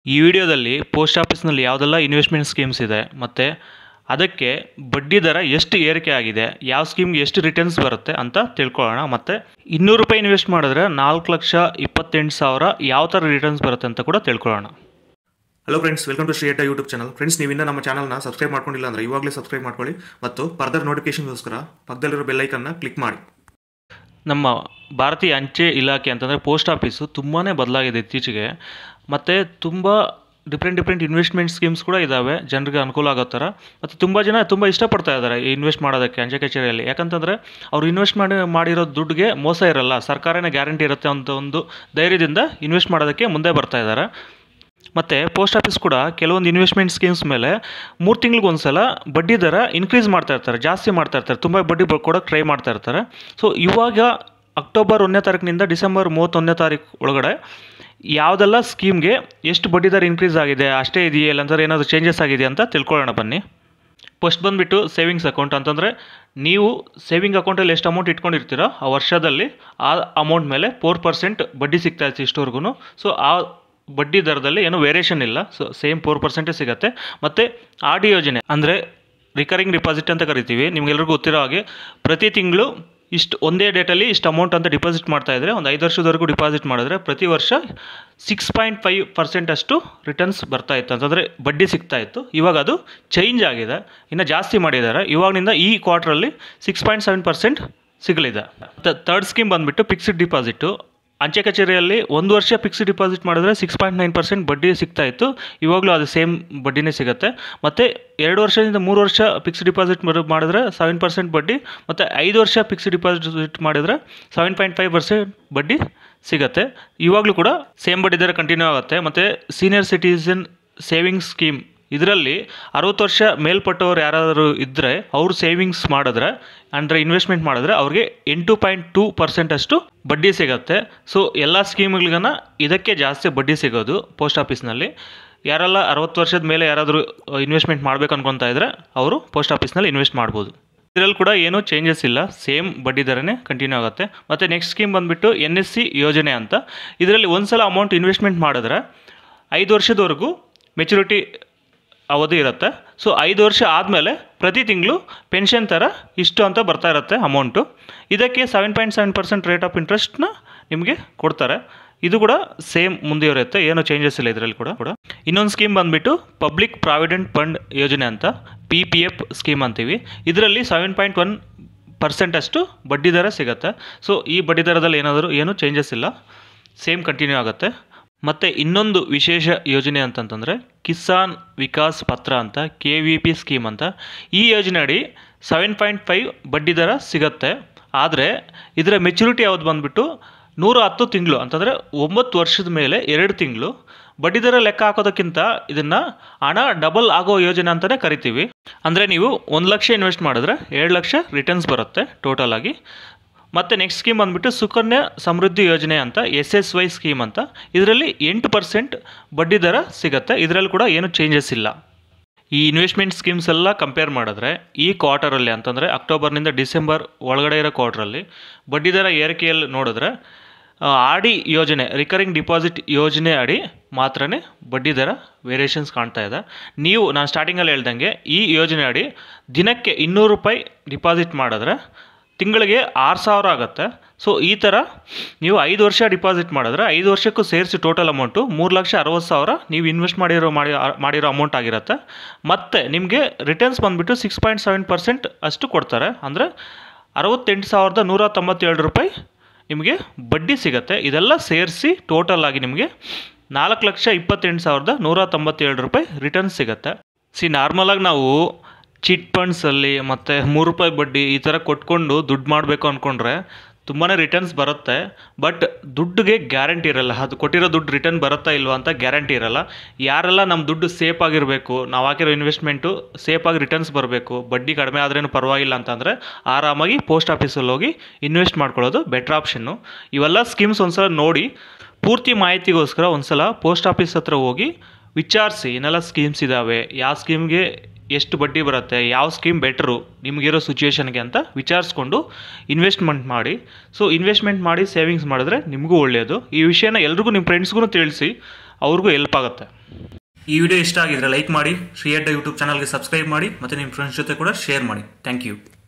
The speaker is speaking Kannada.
ಈ ವಿಡಿಯೋದಲ್ಲಿ ಪೋಸ್ಟ್ ಆಫೀಸ್ನಲ್ಲಿ ಯಾವುದೆಲ್ಲ ಇನ್ವೆಸ್ಟ್ಮೆಂಟ್ ಸ್ಕೀಮ್ಸ್ ಇದೆ ಮತ್ತು ಅದಕ್ಕೆ ಬಡ್ಡಿ ದರ ಎಷ್ಟು ಏರಿಕೆ ಆಗಿದೆ ಯಾವ ಸ್ಕೀಮ್ಗೆ ಎಷ್ಟು ರಿಟರ್ನ್ಸ್ ಬರುತ್ತೆ ಅಂತ ತಿಳ್ಕೊಳ್ಳೋಣ ಮತ್ತು ಇನ್ನೂರು ರೂಪಾಯಿ ಇನ್ವೆಸ್ಟ್ ಮಾಡಿದ್ರೆ ನಾಲ್ಕು ಲಕ್ಷ ಇಪ್ಪತ್ತೆಂಟು ಸಾವಿರ ಯಾವ ಥರ ರಿಟರ್ನ್ಸ್ ಬರುತ್ತೆ ಅಂತ ಕೂಡ ತಿಳ್ಕೊಳ್ಳೋಣ ಹಲೋ ಫ್ರೆಂಡ್ಸ್ ವೆಲ್ಕಮ್ ಟು ಶ್ರೀಯಟ ಯೂಟ್ಯೂಬ್ ಚಾನಲ್ ಫ್ರೆಂಡ್ಸ್ ನೀವಿನ್ನ ನಮ್ಮ ಚಾನಲ್ನ ಸಬ್ಸ್ಕ್ರೈಬ್ ಮಾಡ್ಕೊಂಡಿಲ್ಲ ಅಂದರೆ ಇವಾಗಲೇ ಸಬ್ಸ್ಕ್ರೈಬ್ ಮಾಡ್ಕೊಳ್ಳಿ ಮತ್ತು ಫರ್ದರ್ ನೋಟಿಫಿಕೇಶನ್ಗೋಸ್ಕರ ಪಕ್ಕದಲ್ಲಿರೋ ಬೆಲ್ಲೈಕನ್ನ ಕ್ಲಿಕ್ ಮಾಡಿ ನಮ್ಮ ಭಾರತೀಯ ಅಂಚೆ ಇಲಾಖೆ ಅಂತಂದರೆ ಪೋಸ್ಟ್ ಆಫೀಸು ತುಂಬಾ ಬದಲಾಗಿದೆ ಇತ್ತೀಚೆಗೆ ಮತ್ತು ತುಂಬ ಡಿಫ್ರೆಂಟ್ ಡಿಫ್ರೆಂಟ್ ಇನ್ವೆಸ್ಟ್ಮೆಂಟ್ ಸ್ಕೀಮ್ಸ್ ಕೂಡ ಇದ್ದಾವೆ ಜನರಿಗೆ ಅನುಕೂಲ ಆಗೋ ಥರ ಮತ್ತು ತುಂಬ ಜನ ತುಂಬ ಇಷ್ಟಪಡ್ತಾ ಇದ್ದಾರೆ ಇನ್ವೆಸ್ಟ್ ಮಾಡೋದಕ್ಕೆ ಅಂಚೆ ಕಚೇರಿಯಲ್ಲಿ ಯಾಕಂತಂದರೆ ಅವ್ರು ಇನ್ವೆಸ್ಟ್ ಮಾಡಿ ಮಾಡಿರೋ ದುಡ್ಡಿಗೆ ಮೋಸ ಇರಲ್ಲ ಸರ್ಕಾರನೇ ಗ್ಯಾರಂಟಿ ಇರುತ್ತೆ ಅಂತ ಒಂದು ಧೈರ್ಯದಿಂದ ಇನ್ವೆಸ್ಟ್ ಮಾಡೋದಕ್ಕೆ ಮುಂದೆ ಬರ್ತಾ ಇದ್ದಾರೆ ಮತ್ತು ಪೋಸ್ಟ್ ಆಫೀಸ್ ಕೂಡ ಕೆಲವೊಂದು ಇನ್ವೆಸ್ಟ್ಮೆಂಟ್ ಸ್ಕೀಮ್ಸ್ ಮೇಲೆ ಮೂರು ತಿಂಗ್ಳಿಗೆ ಒಂದು ಸಲ ಬಡ್ಡಿ ದರ ಇನ್ಕ್ರೀಸ್ ಮಾಡ್ತಾ ಇರ್ತಾರೆ ಜಾಸ್ತಿ ಮಾಡ್ತಾ ಇರ್ತಾರೆ ತುಂಬ ಬಡ್ಡಿ ಬ- ಕೊಡೋಕ್ಕೆ ಟ್ರೈ ಮಾಡ್ತಾ ಇರ್ತಾರೆ ಸೊ ಇವಾಗ ಅಕ್ಟೋಬರ್ ಒಂದನೇ ತಾರೀಕಿನಿಂದ ಡಿಸೆಂಬರ್ ಮೂವತ್ತೊಂದನೇ ತಾರೀಕು ಒಳಗಡೆ ಯಾವುದೆಲ್ಲ ಸ್ಕೀಮ್ಗೆ ಎಷ್ಟು ಬಡ್ಡಿ ದರ ಇನ್ಕ್ರೀಸ್ ಆಗಿದೆ ಅಷ್ಟೇ ಇದೆಯಾ ಇಲ್ಲಾಂದ್ರೆ ಏನಾದರೂ ಚೇಂಜಸ್ ಆಗಿದೆ ಅಂತ ತಿಳ್ಕೊಳ್ಳೋಣ ಬನ್ನಿ ಫಸ್ಟ್ ಬಂದುಬಿಟ್ಟು ಸೇವಿಂಗ್ಸ್ ಅಕೌಂಟ್ ಅಂತಂದರೆ ನೀವು ಸೇವಿಂಗ್ ಅಕೌಂಟಲ್ಲಿ ಎಷ್ಟು ಅಮೌಂಟ್ ಇಟ್ಕೊಂಡಿರ್ತೀರೋ ಆ ವರ್ಷದಲ್ಲಿ ಆ ಅಮೌಂಟ್ ಮೇಲೆ ಫೋರ್ ಪರ್ಸೆಂಟ್ ಬಡ್ಡಿ ಸಿಗ್ತಾ ಇತ್ತು ಇಷ್ಟವರೆಗೂ ಸೊ ಆ ಬಡ್ಡಿ ದರದಲ್ಲಿ ಏನೂ ವೇರಿಯೇಷನ್ ಇಲ್ಲ ಸೊ ಸೇಮ್ ಫೋರ್ ಪರ್ಸೆಂಟೇ ಸಿಗುತ್ತೆ ಮತ್ತು ಆರ್ ಡಿ ಯೋಜನೆ ಅಂದರೆ ರಿಕರಿಂಗ್ ಡಿಪಾಸಿಟ್ ಅಂತ ಕರಿತೀವಿ ನಿಮ್ಗೆಲ್ರಿಗೂ ಗೊತ್ತಿರೋ ಹಾಗೆ ಪ್ರತಿ ತಿಂಗಳು ಇಷ್ಟು ಒಂದೇ ಡೇಟಲ್ಲಿ ಇಷ್ಟು ಅಮೌಂಟ್ ಅಂತ ಡಿಪಾಸಿಟ್ ಮಾಡ್ತಾ ಇದ್ದರೆ ಒಂದು ಐದು ವರ್ಷದವರೆಗೂ ಡಿಪಾಸಿಟ್ ಮಾಡಿದ್ರೆ ಪ್ರತಿ ವರ್ಷ ಸಿಕ್ಸ್ ಪಾಯಿಂಟ್ ಫೈವ್ ಪರ್ಸೆಂಟ್ ಅಷ್ಟು ರಿಟರ್ನ್ಸ್ ಬರ್ತಾ ಇತ್ತು ಅಂತಂದರೆ ಬಡ್ಡಿ ಸಿಗ್ತಾ ಇತ್ತು ಇವಾಗ ಅದು ಚೇಂಜ್ ಆಗಿದೆ ಇನ್ನು ಜಾಸ್ತಿ ಮಾಡಿದ್ದಾರೆ ಇವಾಗಿನಿಂದ ಈ ಕ್ವಾರ್ಟ್ರಲ್ಲಿ ಸಿಕ್ಸ್ ಪಾಯಿಂಟ್ ಸೆವೆನ್ ಪರ್ಸೆಂಟ್ ಸಿಗಲಿದೆ ತರ್ಡ್ ಸ್ಕೀಮ್ ಬಂದುಬಿಟ್ಟು ಫಿಕ್ಸ್ಡ್ ಡಿಪಾಸಿಟು ಅಂಚೆ ಕಚೇರಿಯಲ್ಲಿ ಒಂದು ವರ್ಷ ಫಿಕ್ಸ್ಡ್ ಡಿಪಾಸಿಟ್ ಮಾಡಿದ್ರೆ ಸಿಕ್ಸ್ ಪಾಯಿಂಟ್ ನೈನ್ ಪರ್ಸೆಂಟ್ ಬಡ್ಡಿ ಸಿಗ್ತಾ ಇತ್ತು ಇವಾಗಲೂ ಅದು ಸೇಮ್ ಬಡ್ಡಿನೇ ಸಿಗುತ್ತೆ ಮತ್ತು ಎರಡು ವರ್ಷದಿಂದ ಮೂರು ವರ್ಷ ಫಿಕ್ಸ್ಡ್ ಡಿಪಾಸಿಟ್ ಮಾಡಿದ್ರೆ ಸೆವೆನ್ ಪರ್ಸೆಂಟ್ ಬಡ್ಡಿ ಮತ್ತು ಐದು ವರ್ಷ ಫಿಕ್ಸ್ಡ್ ಡಿಪಾಸಿಟ್ ಮಾಡಿದ್ರೆ ಸೆವೆನ್ ಪಾಯಿಂಟ್ ಫೈವ್ ಪರ್ಸೆಂಟ್ ಬಡ್ಡಿ ಸಿಗುತ್ತೆ ಇವಾಗಲೂ ಕೂಡ ಸೇಮ್ ಬಡ್ಡಿ ದರ ಕಂಟಿನ್ಯೂ ಆಗುತ್ತೆ ಮತ್ತು ಸೀನಿಯರ್ ಸಿಟಿಸನ್ ಸೇವಿಂಗ್ಸ್ ಸ್ಕೀಮ್ ಇದರಲ್ಲಿ ಅರವತ್ತು ವರ್ಷ ಮೇಲ್ಪಟ್ಟವ್ರು ಯಾರಾದರೂ ಇದ್ದರೆ ಅವ್ರು ಸೇವಿಂಗ್ಸ್ ಮಾಡಿದ್ರೆ ಅಂದರೆ ಇನ್ವೆಸ್ಟ್ಮೆಂಟ್ ಮಾಡಿದ್ರೆ ಅವ್ರಿಗೆ ಎಂಟು ಪಾಯಿಂಟ್ ಟೂ ಪರ್ಸೆಂಟ್ ಅಷ್ಟು ಬಡ್ಡಿ ಸಿಗುತ್ತೆ ಸೊ ಎಲ್ಲ ಸ್ಕೀಮ್ಗಳಿಗನ ಇದಕ್ಕೆ ಜಾಸ್ತಿ ಬಡ್ಡಿ ಸಿಗೋದು ಪೋಸ್ಟ್ ಆಫೀಸ್ನಲ್ಲಿ ಯಾರೆಲ್ಲ ಅರವತ್ತು ವರ್ಷದ ಮೇಲೆ ಯಾರಾದರೂ ಇನ್ವೆಸ್ಟ್ಮೆಂಟ್ ಮಾಡಬೇಕು ಅನ್ಕೊತಾ ಇದ್ದರೆ ಅವರು ಪೋಸ್ಟ್ ಆಫೀಸ್ನಲ್ಲಿ ಇನ್ವೆಸ್ಟ್ ಮಾಡ್ಬೋದು ಇದರಲ್ಲಿ ಕೂಡ ಏನೂ ಚೇಂಜಸ್ ಇಲ್ಲ ಸೇಮ್ ಬಡ್ಡಿ ದರನೇ ಕಂಟಿನ್ಯೂ ಆಗುತ್ತೆ ಮತ್ತು ನೆಕ್ಸ್ಟ್ ಸ್ಕೀಮ್ ಬಂದುಬಿಟ್ಟು ಎನ್ ಎಸ್ ಸಿ ಯೋಜನೆ ಅಂತ ಇದರಲ್ಲಿ ಒಂದು ಸಲ ಅಮೌಂಟ್ ಇನ್ವೆಸ್ಟ್ಮೆಂಟ್ ಮಾಡಿದ್ರೆ ಐದು ವರ್ಷದವರೆಗೂ ಮೆಚುರಿಟಿ ಅವಧಿ ಇರುತ್ತೆ ಸೊ ಐದು ವರ್ಷ ಆದಮೇಲೆ ಪ್ರತಿ ತಿಂಗಳು ಪೆನ್ಷನ್ ಥರ ಇಷ್ಟು ಅಂತ ಬರ್ತಾ ಇರುತ್ತೆ ಅಮೌಂಟು ಇದಕ್ಕೆ seven point seven percent rate of ಇಂಟ್ರೆಸ್ಟ್ನ ನಿಮಗೆ ಕೊಡ್ತಾರೆ ಇದು ಕೂಡ ಸೇಮ್ ಮುಂದುವರಿಯುತ್ತೆ ಏನೂ ಚೇಂಜಸ್ ಇಲ್ಲ ಇದರಲ್ಲಿ ಕೂಡ ಕೂಡ ಇನ್ನೊಂದು ಸ್ಕೀಮ್ ಬಂದುಬಿಟ್ಟು ಪಬ್ಲಿಕ್ ಪ್ರಾವಿಡೆಂಟ್ ಫಂಡ್ ಯೋಜನೆ ಅಂತ ಪಿ ಪಿ ಎಫ್ ಸ್ಕೀಮ್ ಅಂತೀವಿ ಇದರಲ್ಲಿ ಸೆವೆನ್ ಪಾಯಿಂಟ್ ಒನ್ ಪರ್ಸೆಂಟ್ ಅಷ್ಟು ಬಡ್ಡಿ ದರ ಸಿಗುತ್ತೆ ಸೊ ಈ ಬಡ್ಡಿ ದರದಲ್ಲಿ ಏನಾದರೂ ಏನೂ ಚೇಂಜಸ್ ಇಲ್ಲ ಸೇಮ್ ಕಂಟಿನ್ಯೂ ಆಗುತ್ತೆ ಮತ್ತು ಇನ್ನೊಂದು ವಿಶೇಷ ಯೋಜನೆ ಅಂತಂತಂದರೆ ಕಿಸಾನ್ ವಿಕಾಸ್ ಪತ್ರ ಅಂತ ಕೆ ವಿ ಪಿ ಸ್ಕೀಮ್ ಅಂತ ಈ ಯೋಜನೆ ಅಡಿ ಸೆವೆನ್ ಪಾಯಿಂಟ್ ಫೈವ್ ಬಡ್ಡಿ ದರ ಸಿಗುತ್ತೆ ಆದರೆ ಇದರ ಮೆಚುರಿಟಿ ಯಾವ್ದು ಬಂದುಬಿಟ್ಟು ನೂರ ಹತ್ತು ತಿಂಗಳು ಅಂತಂದರೆ ಒಂಬತ್ತು ವರ್ಷದ ಮೇಲೆ ಎರಡು ತಿಂಗಳು ಬಡ್ಡಿ ದರ ಲೆಕ್ಕ ಹಾಕೋದಕ್ಕಿಂತ ಇದನ್ನು ಹಣ ಡಬಲ್ ಆಗೋ ಯೋಜನೆ ಅಂತಲೇ ಕರಿತೀವಿ ಅಂದರೆ ನೀವು ಒಂದು ಲಕ್ಷ ಇನ್ವೆಸ್ಟ್ ಮಾಡಿದ್ರೆ ಎರಡು ಲಕ್ಷ ರಿಟರ್ನ್ಸ್ ಬರುತ್ತೆ ಟೋಟಲ್ ಆಗಿ ಮತ್ತು ನೆಕ್ಸ್ಟ್ ಸ್ಕೀಮ್ ಬಂದುಬಿಟ್ಟು ಸುಕನ್ಯಾ ಸಮೃದ್ಧಿ ಯೋಜನೆ ಅಂತ ಎಸ್ ಎಸ್ ವೈ ಸ್ಕೀಮ್ ಅಂತ ಇದರಲ್ಲಿ ಎಂಟು ಪರ್ಸೆಂಟ್ ಬಡ್ಡಿ ದರ ಸಿಗುತ್ತೆ ಇದರಲ್ಲಿ ಕೂಡ ಏನು ಚೇಂಜಸ್ ಇಲ್ಲ ಈ ಇನ್ವೆಸ್ಟ್ಮೆಂಟ್ ಸ್ಕೀಮ್ಸ್ ಎಲ್ಲ ಕಂಪೇರ್ ಮಾಡಿದ್ರೆ ಈ ಕ್ವಾರ್ಟರಲ್ಲಿ ಅಂತಂದರೆ ಅಕ್ಟೋಬರ್ನಿಂದ ಡಿಸೆಂಬರ್ ಒಳಗಡೆ ಇರೋ ಕ್ವಾರ್ಟ್ರಲ್ಲಿ ಬಡ್ಡಿ ದರ ಏರಿಕೆಯಲ್ಲಿ ನೋಡಿದ್ರೆ ಆರ್ ಡಿ ಯೋಜನೆ ರಿಕರಿಂಗ್ ಡಿಪಾಸಿಟ್ ಯೋಜನೆ ಅಡಿ ಮಾತ್ರನೇ ಬಡ್ಡಿ ದರ ವೇರಿಯೇಷನ್ಸ್ ಕಾಣ್ತಾ ಇದೆ ನೀವು ನಾನು ಸ್ಟಾರ್ಟಿಂಗಲ್ಲಿ ಹೇಳ್ದಂಗೆ ಈ ಯೋಜನೆ ಅಡಿ ದಿನಕ್ಕೆ ಇನ್ನೂರು ರೂಪಾಯಿ ಡಿಪಾಸಿಟ್ ಮಾಡಿದ್ರೆ ತಿಂಗಳಿಗೆ ಆರು ಸಾವಿರ ಆಗುತ್ತೆ ಸೊ ಈ ಥರ ನೀವು ಐದು ವರ್ಷ ಡಿಪಾಸಿಟ್ ಮಾಡಿದ್ರೆ ಐದು ವರ್ಷಕ್ಕೂ ಸೇರಿಸಿ ಟೋಟಲ್ ಅಮೌಂಟು ಮೂರು ಲಕ್ಷ ಅರವತ್ತು ಸಾವಿರ ನೀವು ಇನ್ವೆಸ್ಟ್ ಮಾಡಿರೋ ಮಾಡಿ ಮಾಡಿರೋ ಅಮೌಂಟ್ ಆಗಿರುತ್ತೆ ಮತ್ತು ನಿಮಗೆ ರಿಟರ್ನ್ಸ್ ಬಂದುಬಿಟ್ಟು ಸಿಕ್ಸ್ ಪಾಯಿಂಟ್ ಸೆವೆನ್ ಪರ್ಸೆಂಟ್ ಅಷ್ಟು ಕೊಡ್ತಾರೆ ಅಂದರೆ ಅರವತ್ತೆಂಟು ಸಾವಿರದ ನೂರ ತೊಂಬತ್ತೇಳು ರೂಪಾಯಿ ನಿಮಗೆ ಬಡ್ಡಿ ಸಿಗುತ್ತೆ ಇದೆಲ್ಲ ಸೇರಿಸಿ ಟೋಟಲ್ ಆಗಿ ನಿಮಗೆ ನಾಲ್ಕು ಲಕ್ಷ ಇಪ್ಪತ್ತೆಂಟು ಸಾವಿರದ ನೂರ ತೊಂಬತ್ತೇಳು ರೂಪಾಯಿ ರಿಟರ್ನ್ಸ್ ಸಿಗುತ್ತೆ ಸಿ ನಾರ್ಮಲಾಗಿ ನಾವು ಚಿಟ್ ಫಂಡ್ಸಲ್ಲಿ ಮತ್ತು ಮೂರು ರೂಪಾಯಿ ಬಡ್ಡಿ ಈ ಥರ ಕೊಟ್ಕೊಂಡು ದುಡ್ಡು ಮಾಡಬೇಕು ಅಂದ್ಕೊಂಡ್ರೆ ತುಂಬಾ ರಿಟರ್ನ್ಸ್ ಬರುತ್ತೆ ಬಟ್ ದುಡ್ಡಿಗೆ ಗ್ಯಾರಂಟಿ ಇರಲ್ಲ ಅದು ಕೊಟ್ಟಿರೋ ದುಡ್ಡು ರಿಟರ್ನ್ ಬರುತ್ತಾ ಇಲ್ವಾ ಅಂತ ಗ್ಯಾರಂಟಿ ಇರಲ್ಲ ಯಾರೆಲ್ಲ ನಮ್ಮ ದುಡ್ಡು ಸೇಫ್ ಆಗಿರಬೇಕು ನಾವು ಹಾಕಿರೋ ಇನ್ವೆಸ್ಟ್ಮೆಂಟು ಸೇಫಾಗಿ ರಿಟರ್ನ್ಸ್ ಬರಬೇಕು ಬಡ್ಡಿ ಕಡಿಮೆ ಆದ್ರೇನು ಪರವಾಗಿಲ್ಲ ಅಂತಂದರೆ ಆರಾಮಾಗಿ ಪೋಸ್ಟ್ ಆಫೀಸಲ್ಲಿ ಹೋಗಿ ಇನ್ವೆಸ್ಟ್ ಮಾಡ್ಕೊಳ್ಳೋದು ಬೆಟ್ರ್ ಆಪ್ಷನ್ನು ಇವೆಲ್ಲ ಸ್ಕೀಮ್ಸ್ ಒಂದ್ಸಲ ನೋಡಿ ಪೂರ್ತಿ ಮಾಹಿತಿಗೋಸ್ಕರ ಒಂದ್ಸಲ ಪೋಸ್ಟ್ ಆಫೀಸ್ ಹತ್ರ ಹೋಗಿ ವಿಚಾರಿಸಿ ಏನೆಲ್ಲ ಸ್ಕೀಮ್ಸ್ ಇದ್ದಾವೆ ಯಾವ ಸ್ಕೀಮ್ಗೆ ಎಷ್ಟು ಬಡ್ಡಿ ಬರುತ್ತೆ ಯಾವ ಸ್ಕೀಮ್ ಬೆಟ್ರು ನಿಮಗಿರೋ ಸಿಚುವೇಶನ್ಗೆ ಅಂತ ವಿಚಾರಿಸ್ಕೊಂಡು ಇನ್ವೆಸ್ಟ್ಮೆಂಟ್ ಮಾಡಿ ಸೊ ಇನ್ವೆಸ್ಟ್ಮೆಂಟ್ ಮಾಡಿ ಸೇವಿಂಗ್ಸ್ ಮಾಡಿದ್ರೆ ನಿಮಗೂ ಒಳ್ಳೆಯದು ಈ ವಿಷಯನ ಎಲ್ರಿಗೂ ನಿಮ್ಮ ಫ್ರೆಂಡ್ಸ್ಗೂ ತಿಳಿಸಿ ಅವ್ರಿಗೂ ಹೆಲ್ಪ್ ಆಗುತ್ತೆ ಈ ವಿಡಿಯೋ ಇಷ್ಟ ಆಗಿದ್ರೆ ಲೈಕ್ ಮಾಡಿ ಶ್ರೀ ಅಡ್ಡ ಯೂಟ್ಯೂಬ್ ಚಾನಲ್ಗೆ ಸಬ್ಸ್ಕ್ರೈಬ್ ಮಾಡಿ ಮತ್ತು ನಿಮ್ಮ ಫ್ರೆಂಡ್ಸ್ ಜೊತೆ ಕೂಡ ಶೇರ್ ಮಾಡಿ ಥ್ಯಾಂಕ್ ಯು